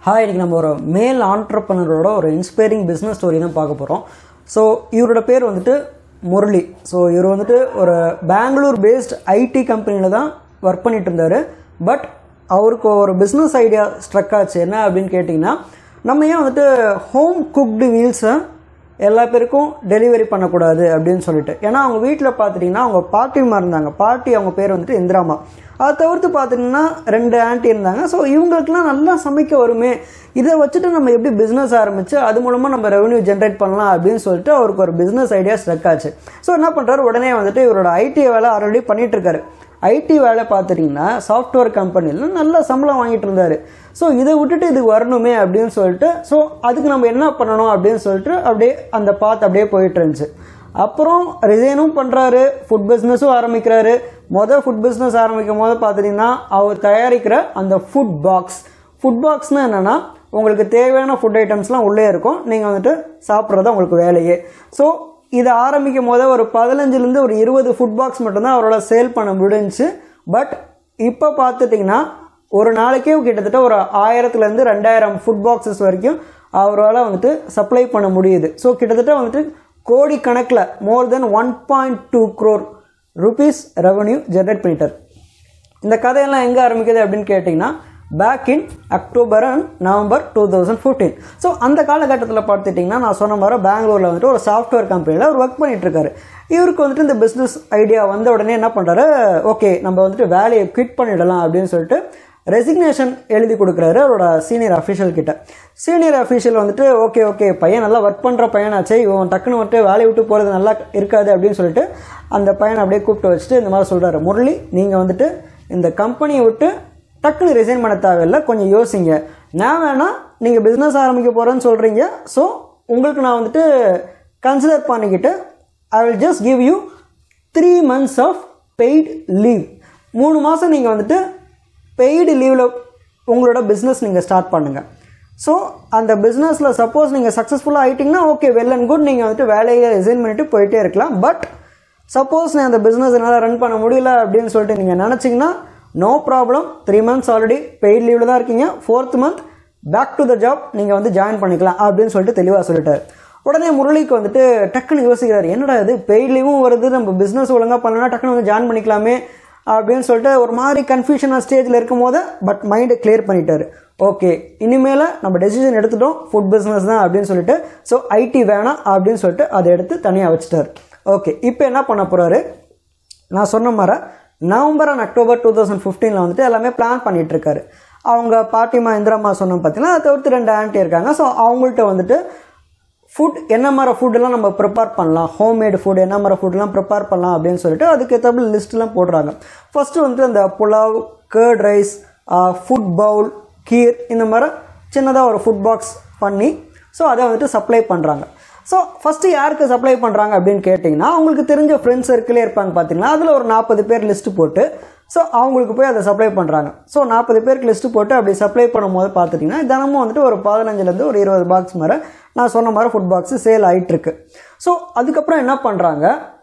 hi இன்னைக்கு நம்ம ஒரு மேல் ஆண்டர்பனரோட ஒரு இன்ஸ்பைரிங் பிஸ்னஸ் ஸ்டோரி தான் பார்க்க போகிறோம் ஸோ இவரோட பேர் வந்துட்டு முரளி ஸோ இவர் வந்துட்டு ஒரு பெங்களூர் பேஸ்ட் ஐடி கம்பெனியில் தான் ஒர்க் பண்ணிட்டு இருந்தார் பட் அவருக்கு ஒரு பிஸ்னஸ் ஐடியா ஸ்ட்ரக் ஆச்சு என்ன அப்படின்னு கேட்டிங்கன்னா நம்ம ஏன் வந்துட்டு ஹோம் குக்டு மீல்ஸை எல்லா பேருக்கும் டெலிவரி பண்ணக்கூடாது அப்படின்னு சொல்லிட்டு ஏன்னா அவங்க வீட்டில் பார்த்துட்டிங்கன்னா அவங்க பாட்டிமா இருந்தாங்க பாட்டி அவங்க பேர் வந்துட்டு இந்திராமா அதை தவிர்த்து பார்த்துட்டிங்கன்னா ரெண்டு ஆன்ட்டி இருந்தாங்க ஸோ இவங்களுக்குலாம் நல்லா சமைக்க வருமே இதை வச்சுட்டு நம்ம எப்படி பிஸ்னஸ் ஆரம்பித்து அது மூலமாக நம்ம ரெவன்யூ ஜென்ரேட் பண்ணலாம் அப்படின்னு சொல்லிட்டு அவருக்கு ஒரு பிஸ்னஸ் ஐடியா ஸ்ட்ரக் ஆச்சு ஸோ என்ன பண்ணுறாரு உடனே வந்துட்டு இவரோட ஐடி வேலை ஆல்ரெடி பண்ணிட்டு இருக்காரு ஐடி வேலை பார்த்துட்டிங்கன்னா சாஃப்ட்வேர் கம்பெனியில் நல்ல சம்பளம் வாங்கிட்டு இருந்தார் ஸோ இதை விட்டுட்டு இதுக்கு வரணுமே அப்படின்னு சொல்லிட்டு ஸோ அதுக்கு நம்ம என்ன பண்ணணும் அப்படின்னு சொல்லிட்டு அப்படியே அந்த பாத் அப்படியே போயிட்டு இருந்துச்சு அப்புறம் ரிசைனும் பண்ணுறாரு ஃபுட் பிஸ்னஸும் ஆரம்பிக்கிறாரு மொதல் ஃபுட் பிஸ்னஸ் ஆரம்பிக்கும் போது பார்த்துட்டிங்கன்னா அவர் தயாரிக்கிற அந்த ஃபுட் பாக்ஸ் ஃபுட் பாக்ஸ்னால் என்னென்னா உங்களுக்கு தேவையான ஃபுட் ஐட்டம்ஸ்லாம் உள்ளே இருக்கும் நீங்கள் வந்துட்டு சாப்பிட்றது உங்களுக்கு வேலையே ஸோ இதை ஆரம்பிக்கும் போது ஒரு பதினஞ்சுலேருந்து ஒரு இருபது ஃபுட் பாக்ஸ் மட்டும்தான் அவரோட சேல் பண்ண முடிஞ்சுச்சு பட் இப்போ பார்த்துட்டிங்கன்னா ஒரு நாளைக்கே கிட்டத்தட்ட ஒரு ஆயிரத்துலேருந்து ரெண்டாயிரம் ஃபுட் பாக்ஸஸ் வரைக்கும் அவரால் வந்துட்டு சப்ளை பண்ண முடியுது ஸோ கிட்டத்தட்ட வந்துட்டு கோடி கணக்கில் more than one point two crore rupees revenue generate பண்ணிட்டார் இந்த கதையெல்லாம் எங்கே ஆரம்பிக்குது அப்படின்னு கேட்டிங்கன்னா back in October and November two thousand fourteen so அந்த காலகட்டத்தில் பார்த்துட்டிங்கன்னா நான் சொன்ன மாதிரி பெங்களூரில் வந்துட்டு ஒரு சாஃப்ட்வேர் கம்பெனியில் அவர் ஒர்க் பண்ணிட்டு இருக்காரு இவருக்கு வந்துட்டு இந்த பிஸ்னஸ் ஐடியா வந்த உடனே என்ன பண்ணுறாரு ஓகே நம்ம வந்துட்டு வேலையை குவிட் பண்ணிடலாம் அப்படின்னு சொல்லிட்டு ரெசிக்னேஷன் எழுதி கொடுக்குறாரு அவரோட சீனியர் அஃபிஷியல் கிட்ட சீனியர் அஃபிஷியல் வந்துட்டு ஓகே ஓகே பையன் நல்லா ஒர்க் பண்ணுற பையனாச்சே இவன் டக்குன்னு வந்துட்டு வேலையை விட்டு போகிறது நல்லா இருக்காது அப்படின்னு சொல்லிட்டு அந்த பையனை அப்படியே கூப்பிட்டு வச்சுட்டு இந்த மாதிரி சொல்கிறாரு முரளி நீங்கள் வந்துட்டு இந்த கம்பெனியை விட்டு டக்குன்னு ரிசைன் பண்ண தேவையில்லை கொஞ்சம் யோசிங்க நான் வேணால் நீங்கள் பிஸ்னஸ் ஆரம்பிக்க போகிறேன்னு சொல்கிறீங்க ஸோ உங்களுக்கு நான் வந்துட்டு கன்சிடர் பண்ணிக்கிட்டு I will just give you three months of paid leave மூணு மாதம் நீங்கள் வந்துட்டு பெய்டு லீவில் உங்களோட பிஸ்னஸ் நீங்கள் ஸ்டார்ட் பண்ணுங்கள் ஸோ அந்த பிஸ்னஸில் சப்போஸ் நீங்கள் சக்ஸஸ்ஃபுல்லாக ஆகிட்டிங்கன்னா ஓகே வெல் அண்ட் குட் நீங்கள் வந்துட்டு வேலையை ரிசைன் பண்ணிட்டு போயிட்டே இருக்கலாம் பட் சப்போஸ் நான் அந்த பிஸ்னஸ் என்னால் ரன் பண்ண முடியல அப்படின்னு சொல்லிட்டு நீங்கள் நினச்சிங்கன்னா no problem three months already paid லீவில் தான் இருக்கீங்க fourth month back to the job நீங்கள் வந்து ஜாயின் பண்ணிக்கலாம் அப்படின்னு சொல்லிட்டு தெளிவாக சொல்லிட்டார் உடனே முரளிக்கு வந்துட்டு டக்குன்னு யோசிக்கிறார் என்னடா இது பெய்ட் லீவும் வருது நம்ம பிஸ்னஸ் ஒழுங்காக பண்ணலாம் டக்குன்னு வந்து ஜாயின் பண்ணிக்கலாமே அப்படின்னு சொல்லிட்டு ஒரு மாதிரி கன்ஃபியூஷனாக ஸ்டேஜில் இருக்கும் போது பட் மைண்டை கிளியர் பண்ணிட்டாரு ஓகே இனிமேல் நம்ம டெசிஷன் எடுத்துட்டோம் ஃபுட் பிஸ்னஸ் தான் அப்படின்னு சொல்லிட்டு ஸோ ஐடி வேணாம் அப்படின்னு சொல்லிட்டு அதை எடுத்து தனியாக வச்சுட்டார் ஓகே இப்போ என்ன பண்ண போகிறாரு நான் சொன்ன மாதிரி November and October two thousand ஃபிஃப்டீனில் வந்துட்டு எல்லாமே பிளான் பண்ணிகிட்டு இருக்காரு அவங்க பாட்டிமா இந்திராமா சொன்னோம் பார்த்தீங்கன்னா அதை தவிர்த்து ரெண்டு ஆன்ட்டி இருக்காங்க ஸோ அவங்கள்ட்ட வந்துட்டு ஃபுட் என்ன மாதிரி ஃபுட்டெல்லாம் நம்ம ப்ரிப்பேர் பண்ணலாம் ஹோம்மேடு ஃபுட் என்ன மாதிரி ஃபுட்லாம் ப்ரிப்பேர் பண்ணலாம் அப்படின்னு சொல்லிட்டு அதுக்கேற்ற லிஸ்ட்லாம் போடுறாங்க ஃபஸ்ட்டு வந்துட்டு அந்த pulao curd rice food bowl kheer இந்த மாதிரி சின்னதாக ஒரு ஃபுட் பாக்ஸ் பண்ணி ஸோ அதை வந்துட்டு சப்ளை பண்ணுறாங்க ஸோ ஃபஸ்ட்டு யாருக்கு சப்ளை பண்ணுறாங்க அப்படின்னு கேட்டிங்கன்னா அவங்களுக்கு தெரிஞ்ச ஃப்ரெண்ட்ஸ் சர்க்கிளே இருப்பாங்க பார்த்தீங்கன்னா அதில் ஒரு நாற்பது பேர் லிஸ்ட்டு போட்டு ஸோ அவங்களுக்கு போய் அதை சப்ளை பண்ணுறாங்க ஸோ நாற்பது பேருக்கு லிஸ்ட்டு போட்டு அப்படி சப்ளை பண்ணும்போது பார்த்துட்டிங்கன்னா தினமும் வந்துட்டு ஒரு பதினஞ்சுலேருந்து ஒரு இருபது பாக்ஸ் மாதிரி நான் சொன்ன மாதிரி ஃபுட் பாக்ஸு சேல் ஆகிட்டுருக்கு ஸோ அதுக்கப்புறம் என்ன பண்ணுறாங்க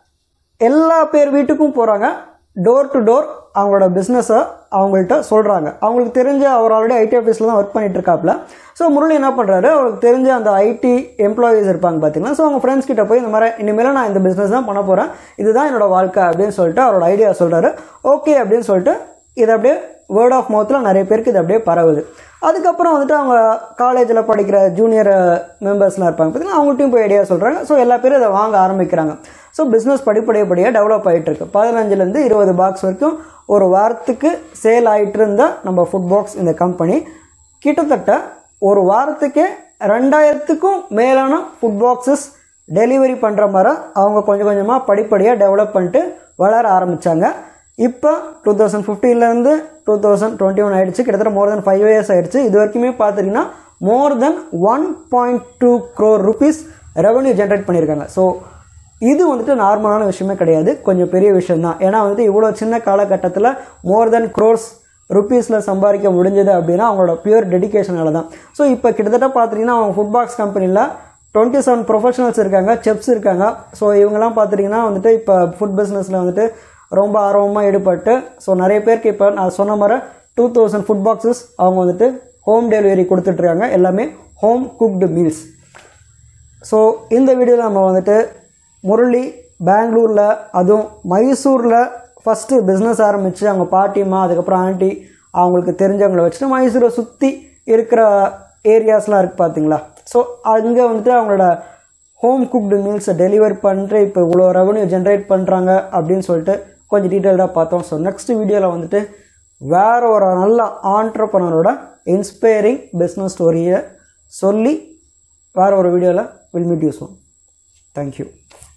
எல்லா பேர் வீட்டுக்கும் போகிறாங்க டோர் டு டோர் அவங்களோட பிஸ்னஸை அவங்கள்ட்ட சொல்கிறாங்க அவங்களுக்கு தெரிஞ்ச அவர் ஆல்ரெடி ஐடி ஆஃபீஸில் தான் ஒர்க் பண்ணிட்டு இருக்காப்புல ஸோ முரளி என்ன பண்ணுறாரு அவருக்கு தெரிஞ்ச அந்த ஐடி எம்ப்ளாயீஸ் இருப்பாங்க பார்த்தீங்கன்னா ஸோ அவங்க ஃப்ரெண்ட்ஸ் கிட்ட போய் இந்த மாதிரி இனிமேல் நான் இந்த பிஸ்னஸ் தான் பண்ண போகிறேன் இதுதான் என்னோட வாழ்க்கை அப்படின்னு சொல்லிட்டு அவரோட ஐடியா சொல்கிறாரு ஓகே அப்படின்னு சொல்லிட்டு இதை அப்படியே வேர்ட் ஆஃப் மவுத்தில் நிறைய பேருக்கு இது அப்படியே பரவுது அதுக்கப்புறம் வந்துட்டு அவங்க காலேஜில் படிக்கிற ஜூனியர் மெம்பர்ஸ்லாம் இருப்பாங்க பார்த்தீங்கன்னா அவங்கள்ட்டையும் போய் ஐடியா சொல்கிறாங்க ஸோ எல்லா பேரும் இதை வாங்க ஆரம்பிக்கிறாங்க ஸோ பிஸ்னஸ் படிப்படியாக டெவலப் ஆகிட்டு இருக்கு பதினஞ்சுலேருந்து இருபது பாக்ஸ் வரைக்கும் ஒரு வாரத்துக்கு சேல் ஆகிட்டு இருந்த நம்ம ஃபுட் பாக்ஸ் இந்த கம்பெனி கிட்டத்தட்ட ஒரு வாரத்துக்கே ரெண்டாயிரத்துக்கும் மேலான ஃபுட் பாக்ஸஸ் டெலிவரி பண்ணுற மாதிரி அவங்க கொஞ்சம் கொஞ்சமாக படிப்படியாக டெவலப் பண்ணிட்டு வளர ஆரம்பித்தாங்க இப்போ டூ தௌசண்ட் ஃபிஃப்டீன்லேருந்து டூ தௌசண்ட் டுவெண்ட்டி ஒன் ஆயிடுச்சு கிட்டத்தட்ட மோர் தென் ஃபைவ் இயர்ஸ் ஆயிடுச்சு இது வரைக்குமே பார்த்தீங்கன்னா more than one point two crore rupees revenue generate பண்ணியிருக்காங்க ஸோ இது வந்துட்டு நார்மலான விஷயமே கிடையாது கொஞ்சம் பெரிய விஷயம் தான் ஏன்னா வந்துட்டு இவ்வளோ சின்ன காலகட்டத்தில் மோர் தென் க்ரோர்ஸ் ருப்பீஸில் சம்பாதிக்க முடிஞ்சது அப்படின்னா அவங்களோட பியூர் டெடிக்கேஷனால தான் ஸோ இப்போ கிட்டத்தட்ட பார்த்துட்டிங்கன்னா அவங்க ஃபுட் பாக்ஸ் கம்பெனியில் டுவெண்ட்டி செவன் ப்ரொஃபஷனல்ஸ் இருக்காங்க செப்ஸ் இருக்காங்க ஸோ இவங்கெல்லாம் பார்த்துட்டிங்கன்னா வந்துட்டு இப்போ ஃபுட் பிஸ்னஸில் வந்துட்டு ரொம்ப ஆர்வமாக ஈடுபட்டு ஸோ நிறைய பேருக்கு இப்போ நான் சொன்ன மாதிரி டூ தௌசண்ட் ஃபுட் பாக்ஸஸ் அவங்க வந்துட்டு ஹோம் டெலிவரி கொடுத்துட்ருக்காங்க எல்லாமே ஹோம் குக்டு மீல்ஸ் ஸோ இந்த வீடியோவில் நம்ம வந்துட்டு முரளி பெங்களூரில் அதுவும் மைசூரில் ஃபஸ்ட்டு பிஸ்னஸ் ஆரம்பித்து அவங்க பாட்டியம்மா அதுக்கப்புறம் ஆண்டி அவங்களுக்கு தெரிஞ்சவங்கள வச்சுட்டு மைசூரை சுற்றி இருக்கிற ஏரியாஸ்லாம் இருக்குது பார்த்தீங்களா ஸோ அங்கே வந்துட்டு அவங்களோட ஹோம் குக்டு மீல்ஸை டெலிவர் பண்ணிட்டு இப்போ இவ்வளோ ரெவன்யூ ஜென்ரேட் பண்ணுறாங்க அப்படின்னு சொல்லிட்டு கொஞ்சம் டீட்டெயில்டாக பார்த்தோம் ஸோ நெக்ஸ்ட் வீடியோவில் வந்துட்டு வேற ஒரு நல்ல ஆண்டர்பனரோட இன்ஸ்பைரிங் பிஸ்னஸ் ஸ்டோரியை சொல்லி வேற ஒரு வீடியோவில் will meet you soon thank you